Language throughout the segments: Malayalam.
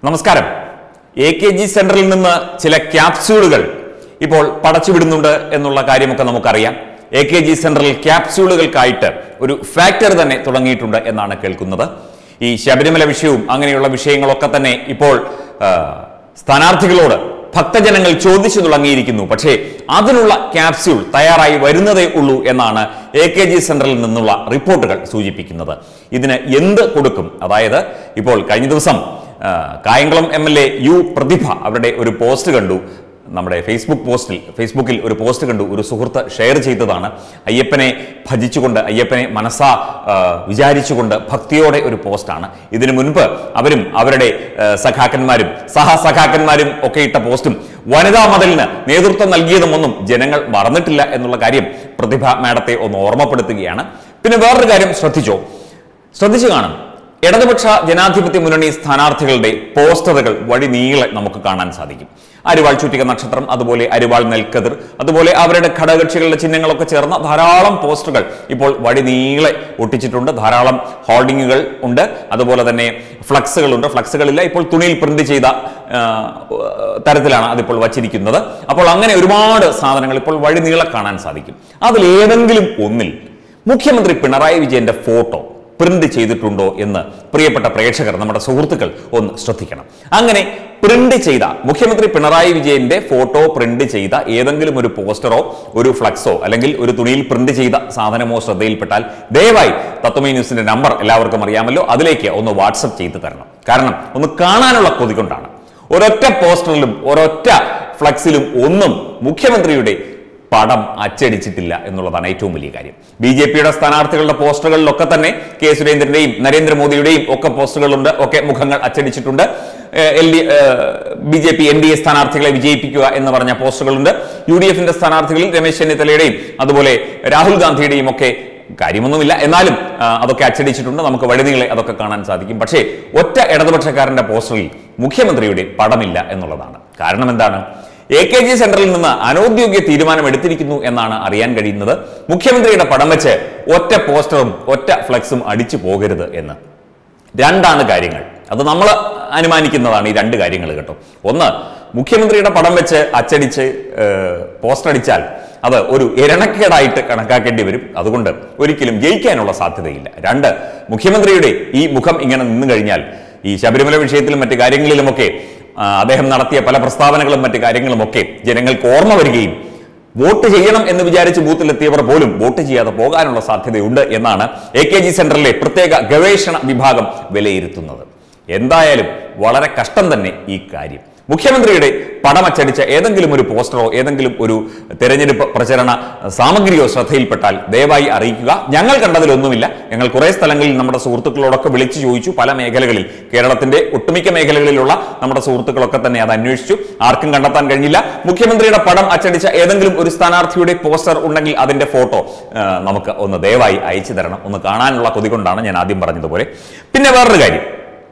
നമസ്കാരം എ കെ ജി സെന്ററിൽ നിന്ന് ചില ക്യാപ്സ്യൂളുകൾ ഇപ്പോൾ പടച്ചുവിടുന്നുണ്ട് എന്നുള്ള കാര്യമൊക്കെ നമുക്കറിയാം എ കെ ജി സെന്ററിൽ ക്യാപ്സ്യൂളുകൾക്കായിട്ട് ഒരു ഫാക്ടറി തന്നെ തുടങ്ങിയിട്ടുണ്ട് എന്നാണ് കേൾക്കുന്നത് ഈ ശബരിമല വിഷയവും അങ്ങനെയുള്ള വിഷയങ്ങളൊക്കെ തന്നെ ഇപ്പോൾ ആ, സ്ഥാനാർത്ഥികളോട് ഭക്തജനങ്ങൾ ചോദിച്ചു തുടങ്ങിയിരിക്കുന്നു പക്ഷേ അതിനുള്ള ക്യാപ്സ്യൂൾ തയ്യാറായി വരുന്നതേ ഉള്ളൂ എന്നാണ് എ കെ ജി സെന്ററിൽ നിന്നുള്ള റിപ്പോർട്ടുകൾ സൂചിപ്പിക്കുന്നത് ഇതിന് എന്ത് കൊടുക്കും അതായത് ഇപ്പോൾ കഴിഞ്ഞ ദിവസം ആ, Kayamkulam M L A U Prathibha അവരുടെ ഒരു പോസ്റ്റ് കണ്ടു നമ്മുടെ ഫേസ്ബുക്ക് പോസ്റ്റിൽ ഫേസ്ബുക്കിൽ ഒരു പോസ്റ്റ് കണ്ടു ഒരു സുഹൃത്ത് ഷെയർ ചെയ്തതാണ് അയ്യപ്പനെ ഭജിച്ചുകൊണ്ട് അയ്യപ്പനെ മനസ്സാ ആ, വിചാരിച്ചുകൊണ്ട് ഭക്തിയോടെ ഒരു പോസ്റ്റാണ് ഇതിനു മുൻപ് അവരും അവരുടെ ആ, സഖാക്കന്മാരും സഹസഖാക്കന്മാരും ഒക്കെ ഇട്ട പോസ്റ്റും വനിതാ മതിലിന് നേതൃത്വം നൽകിയതുമൊന്നും ജനങ്ങൾ മറന്നിട്ടില്ല എന്നുള്ള കാര്യം പ്രതിഭ മാഡത്തെ ഒന്ന് ഓർമ്മപ്പെടുത്തുകയാണ് പിന്നെ വേറൊരു കാര്യം ശ്രദ്ധിച്ചോ ശ്രദ്ധിച്ചു കാണും ഇടതുപക്ഷ ജനാധിപത്യ മുന്നണി സ്ഥാനാർത്ഥികളുടെ പോസ്റ്ററുകൾ വഴി നീളെ നമുക്ക് കാണാൻ സാധിക്കും അരിവാൾ ചുറ്റിക നക്ഷത്രം അതുപോലെ അരിവാൾ നെൽക്കതിർ അതുപോലെ അവരുടെ ഘടകകക്ഷികളുടെ ചിഹ്നങ്ങളൊക്കെ ചേർന്ന ധാരാളം പോസ്റ്ററുകൾ ഇപ്പോൾ വഴി നീളെ ഒട്ടിച്ചിട്ടുണ്ട് ധാരാളം ഹോർഡിങ്ങുകൾ ഉണ്ട് അതുപോലെ തന്നെ ഫ്ലക്സുകളുണ്ട് ഫ്ലക്സുകളില്ല ഇപ്പോൾ തുണിയിൽ പ്രിന്റ് ചെയ്ത ആ, തരത്തിലാണ് അതിപ്പോൾ വച്ചിരിക്കുന്നത് അപ്പോൾ അങ്ങനെ ഒരുപാട് സാധനങ്ങൾ ഇപ്പോൾ വഴി നീളെ കാണാൻ സാധിക്കും അതിൽ ഏതെങ്കിലും ഒന്നിൽ മുഖ്യമന്ത്രി പിണറായി വിജയന്റെ ഫോട്ടോ പ്രിന്റ് ചെയ്തിട്ടുണ്ടോ എന്ന് പ്രിയപ്പെട്ട പ്രേക്ഷകർ നമ്മുടെ സുഹൃത്തുക്കൾ ഒന്ന് ശ്രദ്ധിക്കണം അങ്ങനെ പ്രിന്റ് ചെയ്ത മുഖ്യമന്ത്രി പിണറായി വിജയന്റെ ഫോട്ടോ പ്രിന്റ് ചെയ്ത ഏതെങ്കിലും ഒരു പോസ്റ്ററോ ഒരു ഫ്ലക്സോ അല്ലെങ്കിൽ ഒരു തുണിയിൽ പ്രിന്റ് ചെയ്ത സാധനമോ ശ്രദ്ധയിൽപ്പെട്ടാൽ ദയവായി തത്വമേ ന്യൂസിന്റെ നമ്പർ എല്ലാവർക്കും അറിയാമല്ലോ അതിലേക്ക് ഒന്ന് വാട്സപ്പ് ചെയ്ത് തരണം കാരണം ഒന്ന് കാണാനുള്ള കൊതി കൊണ്ടാണ് ഒരൊറ്റ പോസ്റ്ററിലും ഒരൊറ്റ ഫ്ലക്സിലും ഒന്നും മുഖ്യമന്ത്രിയുടെ പടം അച്ചടിച്ചിട്ടില്ല എന്നുള്ളതാണ് ഏറ്റവും വലിയ കാര്യം ബി ജെ പിയുടെ സ്ഥാനാർത്ഥികളുടെ പോസ്റ്ററുകളിലൊക്കെ തന്നെ കെ സുരേന്ദ്രന്റെയും നരേന്ദ്രമോദിയുടെയും ഒക്കെ പോസ്റ്ററുകളുണ്ട് ഒക്കെ മുഖങ്ങൾ അച്ചടിച്ചിട്ടുണ്ട് L D B J P N D A സ്ഥാനാർത്ഥികളെ വിജയിപ്പിക്കുക എന്ന് പറഞ്ഞ പോസ്റ്ററുകളുണ്ട് യു ഡി എഫിന്റെ സ്ഥാനാർത്ഥികളിൽ രമേശ് ചെന്നിത്തലയുടെയും അതുപോലെ രാഹുൽ ഗാന്ധിയുടെയും ഒക്കെ കാര്യമൊന്നുമില്ല എന്നാലും ആ, അതൊക്കെ അച്ചടിച്ചിട്ടുണ്ട് നമുക്ക് വഴുതികളെ അതൊക്കെ കാണാൻ സാധിക്കും പക്ഷേ ഒറ്റ ഇടതുപക്ഷക്കാരന്റെ പോസ്റ്ററിൽ മുഖ്യമന്ത്രിയുടെ പടമില്ല എന്നുള്ളതാണ് കാരണം എന്താണ് എ കെ ജി സെന്ററിൽ നിന്ന് അനൌദ്യോഗിക തീരുമാനം എടുത്തിരിക്കുന്നു എന്നാണ് അറിയാൻ കഴിയുന്നത് മുഖ്യമന്ത്രിയുടെ പടം വെച്ച് ഒറ്റ പോസ്റ്ററും ഒറ്റ ഫ്ലക്സും അടിച്ചു പോകരുത് എന്ന് രണ്ടാണ് കാര്യങ്ങൾ അത് നമ്മൾ അനുമാനിക്കുന്നതാണ് ഈ രണ്ട് കാര്യങ്ങൾ കേട്ടോ ഒന്ന് മുഖ്യമന്ത്രിയുടെ പടം വെച്ച് അച്ചടിച്ച് ഏഹ്, പോസ്റ്റർ അടിച്ചാൽ അത് ഒരു എരണക്കേടായിട്ട് കണക്കാക്കേണ്ടി വരും അതുകൊണ്ട് ഒരിക്കലും ജയിക്കാനുള്ള സാധ്യതയില്ല രണ്ട് മുഖ്യമന്ത്രിയുടെ ഈ മുഖം ഇങ്ങനെ നിന്നു കഴിഞ്ഞാൽ ഈ ശബരിമല വിഷയത്തിലും മറ്റു കാര്യങ്ങളിലുമൊക്കെ ആ, അദ്ദേഹം നടത്തിയ പല പ്രസ്താവനകളും മറ്റു കാര്യങ്ങളുമൊക്കെ ജനങ്ങൾക്ക് ഓർമ്മ വരികയും വോട്ട് ചെയ്യണം എന്ന് വിചാരിച്ച് ബൂത്തിലെത്തിയവർ പോലും വോട്ട് ചെയ്യാതെ പോകാനുള്ള സാധ്യതയുണ്ട് എന്നാണ് എ കെ ജി സെന്ററിലെ പ്രത്യേക ഗവേഷണ വിഭാഗം വിലയിരുത്തുന്നത് എന്തായാലും വളരെ കഷ്ടം തന്നെ ഈ കാര്യം മുഖ്യമന്ത്രിയുടെ പടമച്ചടിച്ച ഏതെങ്കിലും ഒരു പോസ്റ്ററോ ഏതെങ്കിലും ഒരു തെരഞ്ഞെടുപ്പ് പ്രചരണ സാമഗ്രിയോ ശ്രദ്ധയിൽപ്പെട്ടാൽ ദയവായി അറിയിക്കുക ഞങ്ങൾ കണ്ടതിലൊന്നുമില്ല ഞങ്ങൾ കുറെ സ്ഥലങ്ങളിൽ നമ്മുടെ സുഹൃത്തുക്കളോടൊക്കെ വിളിച്ചു ചോദിച്ചു പല മേഖലകളിൽ കേരളത്തിന്റെ ഒട്ടുമിക്ക മേഖലകളിലുള്ള നമ്മുടെ സുഹൃത്തുക്കളൊക്കെ തന്നെ അത് അന്വേഷിച്ചു ആർക്കും കണ്ടെത്താൻ കഴിഞ്ഞില്ല മുഖ്യമന്ത്രിയുടെ പടം അച്ചടിച്ച ഏതെങ്കിലും ഒരു സ്ഥാനാർത്ഥിയുടെ പോസ്റ്റർ ഉണ്ടെങ്കിൽ അതിന്റെ ഫോട്ടോ ആ, നമുക്ക് ഒന്ന് ദയവായി അയച്ചു തരണം ഒന്ന് കാണാനുള്ള കൊതി കൊണ്ടാണ് ഞാൻ ആദ്യം പറഞ്ഞതുപോലെ പിന്നെ വേറൊരു കാര്യം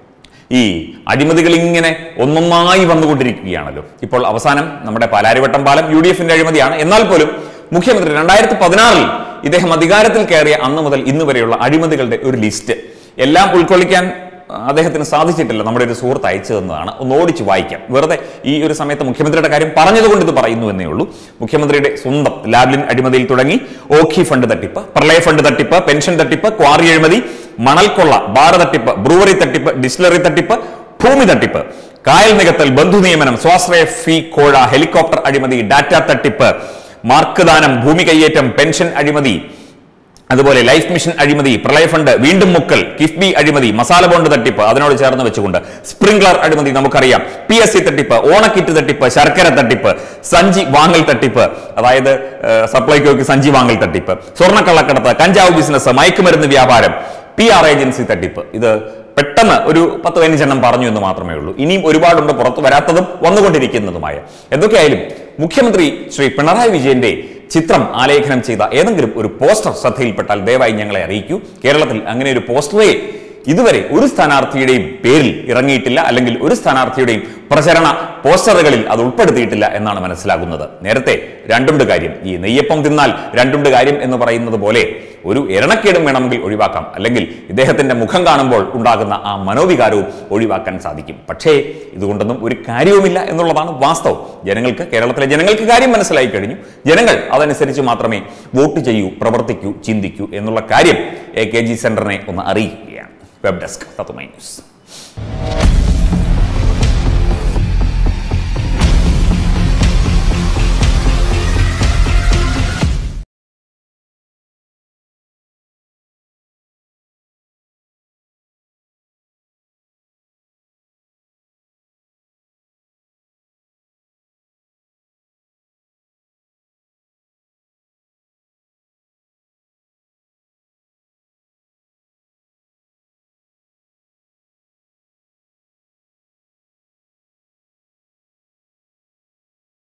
ഈ അഴിമതികൾ ഇങ്ങനെ ഒന്നൊന്നായി വന്നുകൊണ്ടിരിക്കുകയാണല്ലോ ഇപ്പോൾ അവസാനം നമ്മുടെ പാലാരിവട്ടം പാലം യു ഡി എഫിന്റെ അഴിമതിയാണ് എന്നാൽ പോലും മുഖ്യമന്ത്രി രണ്ടായിരത്തി പതിനാറിൽ ഇദ്ദേഹം അധികാരത്തിൽ കയറിയ അന്ന് മുതൽ ഇന്ന് വരെയുള്ള അഴിമതികളുടെ ഒരു ലിസ്റ്റ് എല്ലാം ഉൾക്കൊള്ളിക്കാൻ ആ, അദ്ദേഹത്തിന് സാധിച്ചിട്ടില്ല നമ്മുടെ ഒരു സുഹൃത്ത് അയച്ചു തന്നതാണ് ഒന്ന് ഓടിച്ച് വായിക്കാം വെറുതെ ഈ ഒരു സമയത്ത് മുഖ്യമന്ത്രിയുടെ കാര്യം പറഞ്ഞതുകൊണ്ട് ഇത് പറയുന്നു എന്നേ ഉള്ളൂ മുഖ്യമന്ത്രിയുടെ സ്വന്തം ലാബ്ലിൻ അഴിമതിയിൽ തുടങ്ങി ഓഖി ഫണ്ട് തട്ടിപ്പ് പ്രളയ ഫണ്ട് തട്ടിപ്പ് പെൻഷൻ തട്ടിപ്പ് ക്വാറി അഴിമതി മണൽക്കൊള്ള ബാർ തട്ടിപ്പ് ബ്രൂവറി തട്ടിപ്പ് ഡിസ്റ്റിലറി തട്ടിപ്പ് ഭൂമി തട്ടിപ്പ് കായൽ നികത്തൽ ബന്ധു നിയമനം സ്വാശ്രയ ഫീ കോഴ ഹെലികോപ്റ്റർ അഴിമതി ഡാറ്റ തട്ടിപ്പ് മാർക്ക് ദാനം ഭൂമി കയ്യേറ്റം പെൻഷൻ അഴിമതി അതുപോലെ ലൈഫ് മിഷൻ അഴിമതി പ്രളയ ഫണ്ട് വീണ്ടും മുക്കൽ കിഫ്ബി അഴിമതി മസാല ബോണ്ട് തട്ടിപ്പ് അതിനോട് ചേർന്ന് വെച്ചുകൊണ്ട് സ്പ്രിംഗ്ലർ അഴിമതി നമുക്കറിയാം പി എസ് സി തട്ടിപ്പ് ഓണക്കിറ്റ് തട്ടിപ്പ് ശർക്കര തട്ടിപ്പ് സഞ്ചി വാങ്ങൽ തട്ടിപ്പ് അതായത് ഏഹ്, സപ്ലൈകോയ്ക്ക് സഞ്ചി വാങ്ങൽ തട്ടിപ്പ് സ്വർണ്ണക്കള്ളക്കടത്ത് കഞ്ചാവ് ബിസിനസ് മയക്കുമരുന്ന് വ്യാപാരം പി ആർ ഏജൻസി തട്ടിപ്പ് ഇത് പെട്ടെന്ന് ഒരു പത്ത് പതിനഞ്ചെണ്ണം പറഞ്ഞു എന്ന് മാത്രമേ ഉള്ളൂ ഇനിയും ഒരുപാടുണ്ട് പുറത്തു വരാത്തതും വന്നുകൊണ്ടിരിക്കുന്നതുമായ എന്തൊക്കെയായാലും മുഖ്യമന്ത്രി ശ്രീ പിണറായി വിജയന്റെ ചിത്രം ആലേഖനം ചെയ്ത ഏതെങ്കിലും ഒരു പോസ്റ്റർ ശ്രദ്ധയിൽപ്പെട്ടാൽ ദയവായി ഞങ്ങളെ അറിയിക്കൂ കേരളത്തിൽ അങ്ങനെ ഒരു പോസ്റ്ററേ ഇതുവരെ ഒരു സ്ഥാനാർത്ഥിയുടെയും പേരിൽ ഇറങ്ങിയിട്ടില്ല അല്ലെങ്കിൽ ഒരു സ്ഥാനാർത്ഥിയുടെയും പ്രചരണ പോസ്റ്ററുകളിൽ അത് ഉൾപ്പെടുത്തിയിട്ടില്ല എന്നാണ് മനസ്സിലാകുന്നത് നേരത്തെ രണ്ടുണ്ട് കാര്യം ഈ നെയ്യപ്പം തിന്നാൽ രണ്ടുണ്ട് കാര്യം എന്ന് പറയുന്നത് പോലെ ഒരു എരണക്കേടും വേണമെങ്കിൽ ഒഴിവാക്കാം അല്ലെങ്കിൽ ഇദ്ദേഹത്തിന്റെ മുഖം കാണുമ്പോൾ ഉണ്ടാകുന്ന ആ മനോവികാരവും ഒഴിവാക്കാൻ സാധിക്കും പക്ഷേ ഇതുകൊണ്ടൊന്നും ഒരു കാര്യവുമില്ല എന്നുള്ളതാണ് വാസ്തവം ജനങ്ങൾക്ക് കേരളത്തിലെ ജനങ്ങൾക്ക് കാര്യം മനസ്സിലായി കഴിഞ്ഞു ജനങ്ങൾ അതനുസരിച്ച് മാത്രമേ വോട്ട് ചെയ്യൂ പ്രവർത്തിക്കൂ ചിന്തിക്കൂ എന്നുള്ള കാര്യം എ കെ ജി സെന്ററിനെ ഒന്ന് അറിയിക്കുകയാണ് വെബ് ഡെസ്ക് തത്തുമൈ ന്യൂസ്